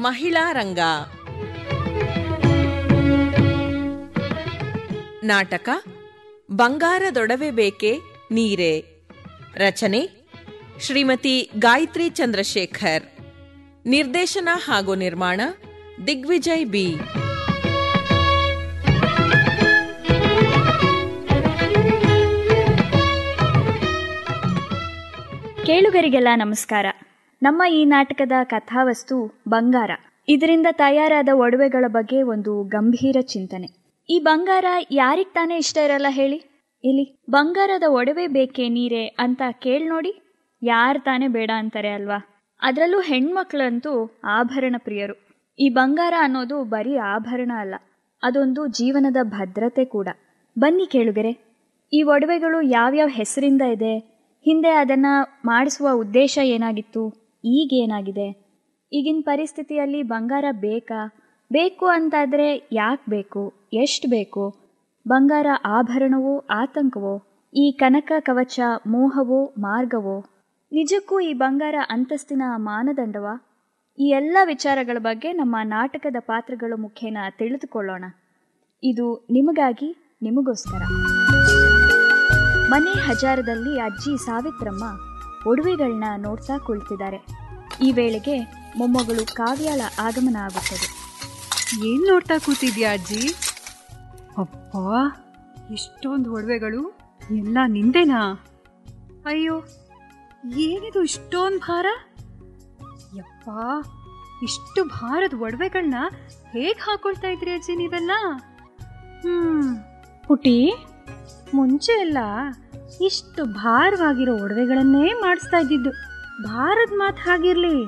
ಮಹಿಳಾ ರಂಗ ನಾಟಕ ಬಂಗಾರದೊಡವೆ ಬೇಕೆ ನೀರೆ ರಚನೆ ಶ್ರೀಮತಿ ಗಾಯತ್ರಿ ಚಂದ್ರಶೇಖರ್ ನಿರ್ದೇಶನ ಹಾಗೂ ನಿರ್ಮಾಣ ದಿಗ್ವಿಜಯ್ ಬಿ ಕೇಳುಗರಿಗೆಲ್ಲ ನಮಸ್ಕಾರ ನಮ್ಮ ಈ ನಾಟಕದ ಕಥಾವಸ್ತು ಬಂಗಾರ ಇದರಿಂದ ತಯಾರಾದ ಒಡವೆಗಳ ಬಗ್ಗೆ ಒಂದು ಗಂಭೀರ ಚಿಂತನೆ ಈ ಬಂಗಾರ ಯಾರಿಗ್ ತಾನೇ ಇಷ್ಟ ಇರಲ್ಲ ಹೇಳಿ ಇಲ್ಲಿ ಬಂಗಾರದ ಒಡವೆ ಬೇಕೇ ನೀರೆ ಅಂತ ಕೇಳ್ ನೋಡಿ ಯಾರು ತಾನೇ ಬೇಡ ಅಂತಾರೆ ಅಲ್ವಾ ಅದರಲ್ಲೂ ಹೆಣ್ಮಕ್ಳಂತೂ ಆಭರಣ ಪ್ರಿಯರು ಈ ಬಂಗಾರ ಅನ್ನೋದು ಬರೀ ಆಭರಣ ಅಲ್ಲ ಅದೊಂದು ಜೀವನದ ಭದ್ರತೆ ಕೂಡ ಬನ್ನಿ ಕೇಳುಗರೆ ಈ ಒಡವೆಗಳು ಯಾವ್ಯಾವ ಹೆಸರಿಂದ ಇದೆ ಹಿಂದೆ ಅದನ್ನ ಮಾಡಿಸುವ ಉದ್ದೇಶ ಏನಾಗಿತ್ತು ಈಗೇನಾಗಿದೆ ಈಗಿನ ಪರಿಸ್ಥಿತಿಯಲ್ಲಿ ಬಂಗಾರ ಬೇಕಾ ಬೇಕು ಅಂತಾದರೆ ಯಾಕೆ ಬೇಕು ಎಷ್ಟು ಬೇಕು ಬಂಗಾರ ಆಭರಣವೋ ಆತಂಕವೋ ಈ ಕನಕ ಕವಚ ಮೋಹವೋ ಮಾರ್ಗವೋ ನಿಜಕ್ಕೂ ಈ ಬಂಗಾರ ಅಂತಸ್ತಿನ ಮಾನದಂಡವ ಈ ಎಲ್ಲ ವಿಚಾರಗಳ ಬಗ್ಗೆ ನಮ್ಮ ನಾಟಕದ ಪಾತ್ರಗಳ ಮುಖೇನ ತಿಳಿದುಕೊಳ್ಳೋಣ ಇದು ನಿಮಗಾಗಿ ನಿಮಗೋಸ್ಕರ ಮನೆ ಹಜಾರದಲ್ಲಿ ಅಜ್ಜಿ ಸಾವಿತ್ರಮ್ಮ ಒಡವೆಗಳನ್ನ ನೋಡ್ತಾ ಕುಳಿತಿದ್ದಾರೆ ಈ ವೇಳೆಗೆ ಮೊಮ್ಮಗಳು ಕಾವ್ಯಾಳ ಆಗಮನ ಆಗುತ್ತದೆ ಏನ್ ನೋಡ್ತಾ ಕೂತಿದ್ಯಾ ಅಜ್ಜಿ ಅಪ್ಪ ಎಷ್ಟೊಂದು ಒಡವೆಗಳು ಎಲ್ಲ ನಿಂದೇನಾ ಅಯ್ಯೋ ಏನಿದು ಇಷ್ಟೊಂದು ಭಾರ ಯಪ್ಪ ಇಷ್ಟು ಭಾರದ ಒಡವೆಗಳನ್ನ ಹೇಗ್ ಹಾಕೊಳ್ತಾ ಇದ್ರಿ ಅಜ್ಜಿ ನೀವೆಲ್ಲ ಹ್ಮ್ ಪುಟಿ ಮುಂಚೆ ಎಲ್ಲ ಇಷ್ಟು ಭಾರವಾಗಿರೋ ಒಡವೆಗಳನ್ನೇ ಮಾಡಿಸ್ತಾ ಇದ್ದಿದ್ದು ಭಾರದ್ ಮಾತು ಹಾಗಿರ್ಲಿ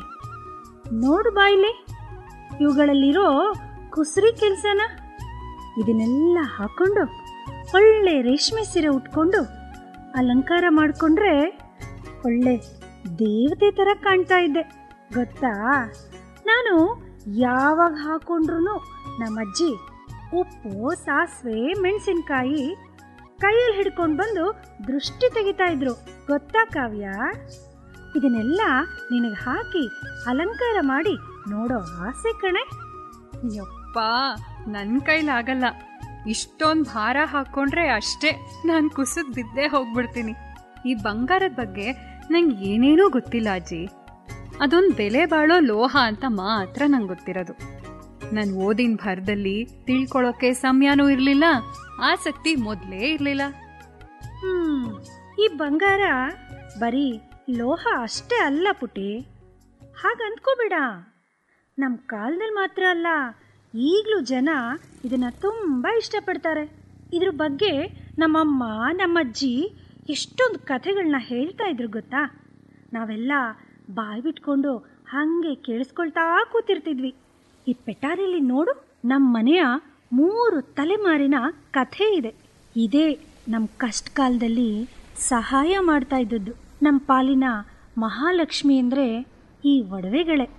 ನೋಡು ಬಾಯ್ಲಿ ಇವುಗಳಲ್ಲಿರೋ ಕುಸ್ರಿ ಕೆಲ್ಸನ ಇದನ್ನೆಲ್ಲ ಹಾಕೊಂಡು ಒಳ್ಳೆ ರೇಷ್ಮೆ ಸೀರೆ ಉಟ್ಕೊಂಡು ಅಲಂಕಾರ ಮಾಡ್ಕೊಂಡ್ರೆ ಒಳ್ಳೆ ದೇವತೆ ತರ ಕಾಣ್ತಾ ಇದ್ದೆ ಗೊತ್ತಾ ನಾನು ಯಾವಾಗ ಹಾಕೊಂಡ್ರು ನಮ್ಮಜ್ಜಿ ಉಪ್ಪು ಸಾಸಿವೆ ಮೆಣಸಿನ್ಕಾಯಿ ಕೈಯಲ್ಲಿ ಹಿಡ್ಕೊಂಡು ಬಂದು ದೃಷ್ಟಿ ತೆಗಿತಾ ಇದ್ರು ಗೊತ್ತಾ ಕಾವ್ಯ ಇದನ್ನೆಲ್ಲ ನಿನಗೆ ಹಾಕಿ ಅಲಂಕಾರ ಮಾಡಿ ನೋಡೋ ಆಸೆ ಕಣೆ ಯಪ್ಪ ನನ್ನ ಕೈಲಾಗಲ್ಲ ಇಷ್ಟೊಂದು ಭಾರ ಹಾಕೊಂಡ್ರೆ ಅಷ್ಟೇ ನಾನು ಕುಸಿದ್ ಬಿದ್ದೇ ಹೋಗ್ಬಿಡ್ತೀನಿ ಈ ಬಂಗಾರದ ಬಗ್ಗೆ ನಂಗೆ ಏನೇನೂ ಗೊತ್ತಿಲ್ಲ ಅಜ್ಜಿ ಅದೊಂದು ಬೆಲೆ ಬಾಳೋ ಲೋಹ ಅಂತ ಮಾತ್ರ ನಂಗೆ ಗೊತ್ತಿರೋದು ನಾನು ಓದಿನ ಭರದಲ್ಲಿ ತಿಳ್ಕೊಳ್ಳೋಕೆ ಸಮಯನೂ ಇರಲಿಲ್ಲ ಆಸಕ್ತಿ ಮೊದಲೇ ಇರಲಿಲ್ಲ ಹ್ಮ್ ಈ ಬಂಗಾರ ಬರೀ ಲೋಹ ಅಷ್ಟೇ ಅಲ್ಲ ಪುಟಿ ಹಾಗೆ ಅಂದ್ಕೋಬೇಡ ನಮ್ಮ ಕಾಲದಲ್ಲಿ ಮಾತ್ರ ಅಲ್ಲ ಈಗಲೂ ಜನ ಇದನ್ನ ತುಂಬ ಇಷ್ಟಪಡ್ತಾರೆ ಇದ್ರ ಬಗ್ಗೆ ನಮ್ಮಮ್ಮ ನಮ್ಮಜ್ಜಿ ಎಷ್ಟೊಂದು ಕಥೆಗಳನ್ನ ಹೇಳ್ತಾ ಇದ್ರು ಗೊತ್ತಾ ನಾವೆಲ್ಲ ಬಾಯಿ ಬಿಟ್ಕೊಂಡು ಹಾಗೆ ಕೇಳಿಸ್ಕೊಳ್ತಾ ಕೂತಿರ್ತಿದ್ವಿ ಈ ಪೆಟಾರಿಲಿ ನೋಡು ನಮ್ಮ ಮನೆಯ ಮೂರು ತಲೆಮಾರಿನ ಕಥೆ ಇದೆ ಇದೇ ನಮ್ಮ ಕಷ್ಟ ಕಾಲದಲ್ಲಿ ಸಹಾಯ ಮಾಡ್ತಾ ಇದ್ದದ್ದು ನಮ್ಮ ಪಾಲಿನ ಮಹಾಲಕ್ಷ್ಮಿ ಅಂದರೆ ಈ ಒಡವೆಗಳೇ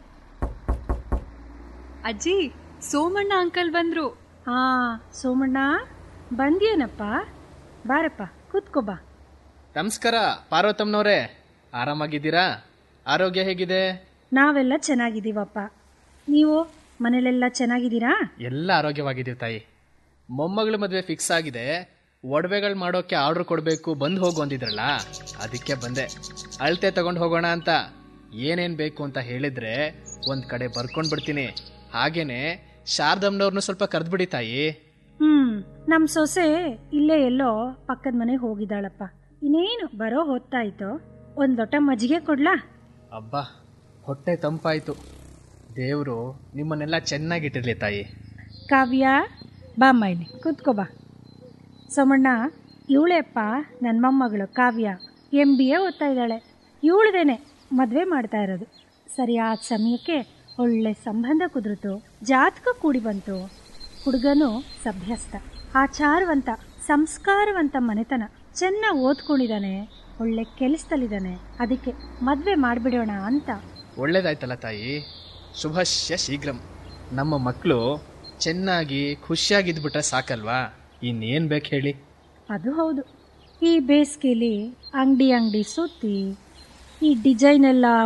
ಅಜ್ಜಿ ಸೋಮಣ್ಣ ಅಂಕಲ್ ಬಂದ್ರು ಹಾ ಸೋಮಣ್ಣ ಬಂದ್ಯೇನಪ್ಪ ಬಾರಪ್ಪ ಕೂತ್ಕೋ ಬಾ ನಮಸ್ಕಾರ ಪಾರ್ವತಮ್ಮನವ್ರೆ ಆರಾಮಾಗಿದ್ದೀರಾ ಆರೋಗ್ಯ ಹೇಗಿದೆ ನಾವೆಲ್ಲ ಚೆನ್ನಾಗಿದ್ದೀವಪ್ಪ ನೀವು ಮನೇಲೆಲ್ಲ ಚೆನ್ನಾಗಿದ್ದೀರಾ ಎಲ್ಲ ಆರೋಗ್ಯವಾಗಿದ್ದೀವಿ ತಾಯಿ ಮೊಮ್ಮಗಳ ಮದುವೆ ಫಿಕ್ಸ್ ಆಗಿದೆ ಒಡವೆಗಳು ಮಾಡೋಕೆ ಆರ್ಡರ್ ಕೊಡಬೇಕು ಬಂದು ಹೋಗು ಅಂದಿದ್ರಲ್ಲ ಅದಕ್ಕೆ ಬಂದೆ ಅಳತೆ ತಗೊಂಡು ಹೋಗೋಣ ಅಂತ ಏನೇನು ಬೇಕು ಅಂತ ಹೇಳಿದ್ರೆ ಒಂದು ಕಡೆ ಬರ್ಕೊಂಡು ಬಿಡ್ತೀನಿ ಹಾಗೇನೆ ಶಾರದಮ್ಮನವ್ರನ್ನ ಸ್ವಲ್ಪ ಕರೆದ್ಬಿಡಿ ತಾಯಿ ಹ್ಮ್ ನಮ್ ಸೊಸೆ ಇಲ್ಲೇ ಎಲ್ಲೋ ಪಕ್ಕದ ಮನೆಗೆ ಹೋಗಿದ್ದಾಳಪ್ಪ ಇನ್ನೇನು ಬರೋ ಹೊತ್ತಾಯ್ತು ಒಂದ್ ಲೋಟ ಮಜ್ಜಿಗೆ ಕೊಡ್ಲಾ ಅಬ್ಬಾ ಹೊಟ್ಟೆ ತಂಪಾಯಿತು ದೇವರು ನಿಮ್ಮನ್ನೆಲ್ಲ ಚೆನ್ನಾಗಿಟ್ಟಿರ್ಲಿ ತಾಯಿ ಕಾವ್ಯ ಬಾ ಮೈಲಿ ಕೂತ್ಕೋ ಬಾ ಸೋಮಣ್ಣ ಇವಳೆಪ್ಪ ನನ್ನ ಮೊಮ್ಮಗಳು ಕಾವ್ಯ ಎಂ ಬಿ ಎ ಓದ್ತಾ ಇದ್ದಾಳೆ ಇವಳದೇನೆ ಮದುವೆ ಮಾಡ್ತಾ ಇರೋದು ಸರಿಯಾದ ಸಮಯಕ್ಕೆ ಒಳ್ಳೆ ಸಂಬಂಧ ಕುದುರಿತು ಜಾತಕ ಕೂಡಿ ಬಂತು ಹುಡುಗನು ಸಭ್ಯಸ್ಥ ಆಚಾರವಂತ ಸಂಸ್ಕಾರವಂತ ಮನೆತನ ಚೆನ್ನಾಗಿ ಓದ್ಕೊಂಡಿದ್ದಾನೆ ಒಳ್ಳೆ ಕೆಲಸದಲ್ಲಿದ್ದಾನೆ ಅದಕ್ಕೆ ಮದುವೆ ಮಾಡಿಬಿಡೋಣ ಅಂತ ಒಳ್ಳೇದಾಯ್ತಲ್ಲ ತಾಯಿ ಶುಭಶ್ಯ ಶೀಘ್ರಂ ನಮ್ಮ ಮಕ್ಕಳು ಚೆನ್ನಾಗಿ ಖುಷಿಯಾಗಿದ್ಬಿಟ್ರೆ ಸಾಕಲ್ವಾ ಇನ್ನೇನು ಬೇಕು ಹೇಳಿ ಅದು ಹೌದು ಈ ಬೇಸಿಗೆಲಿ ಅಂಗಡಿ ಅಂಗಡಿ ಸುತ್ತಿ ಈ ಡಿಸೈನ್ ಎಲ್ಲ